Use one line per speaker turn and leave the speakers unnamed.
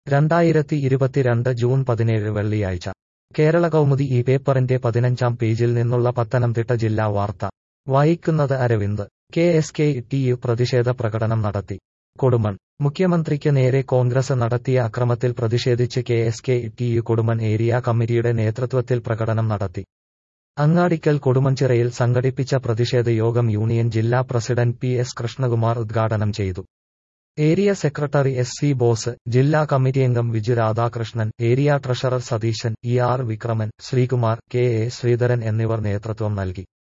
രണ്ടായിരത്തി ഇരുപത്തിരണ്ട് ജൂൺ പതിനേഴ് വെള്ളിയാഴ്ച കേരള കൗമുദി ഈ പേപ്പറിന്റെ പതിനഞ്ചാം പേജിൽ നിന്നുള്ള പത്തനംതിട്ട ജില്ലാ വാർത്ത വായിക്കുന്നത് Aravind K S K T U പ്രതിഷേധ പ്രകടനം നടത്തി കൊടുമൺ മുഖ്യമന്ത്രിക്ക് നേരെ കോൺഗ്രസ് നടത്തിയ അക്രമത്തിൽ പ്രതിഷേധിച്ച് K S K T U Kodumon area കമ്മിറ്റിയുടെ നേതൃത്വത്തിൽ പ്രകടനം നടത്തി അങ്ങാടിക്കൽ കൊടുമൺചിറയിൽ സംഘടിപ്പിച്ച പ്രതിഷേധ യോഗം യൂണിയൻ ജില്ലാ പ്രസിഡന്റ് പി എസ് കൃഷ്ണകുമാർ ഉദ്ഘാടനം ചെയ്തു area secretary S C Bose ജില്ലാ കമ്മിറ്റി അംഗം Viju Radhakrishnan area treasurer Satheesan E R Vikraman Sreekumar K A Sreedharan എന്നിവർ നേതൃത്വം നൽകി